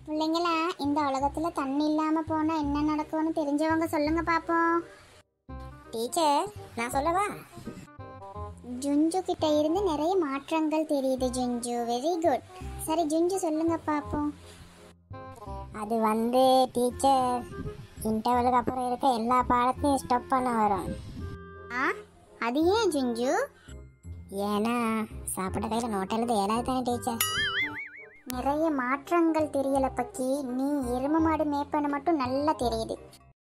பிள்ளைங்களா இந்த உலகத்துல தண்ணி இல்லாம போனா என்ன நடக்கும்னு தெரிஞ்சவங்க சொல்லுங்க பாப்போம் டீச்சர் நான் சொல்லவா ஜுஞ்சு கிட்ட இருந்து நிறைய மாற்றங்கள் தெரியுது ஜுஞ்சு வெரி குட் சரி ஜுஞ்சு சொல்லுங்க பாப்போம் அது வந்து டீச்சர் இன்டர்வலுக்கு அப்புறம் இருக்க எல்லா பாடத்தையும் ஸ்டாப் பண்ண வரும் ஆ அது ஏன் ஜுஞ்சு ஏன்னா சாப்பிட்ட கையில் நோட் எழுத ஏழாது தானே டீச்சர் நிறைய மாற்றங்கள் தெரியல பக்கி நீ எரும மாடு மேய்ப்பன மட்டும் நல்லா தெரியுது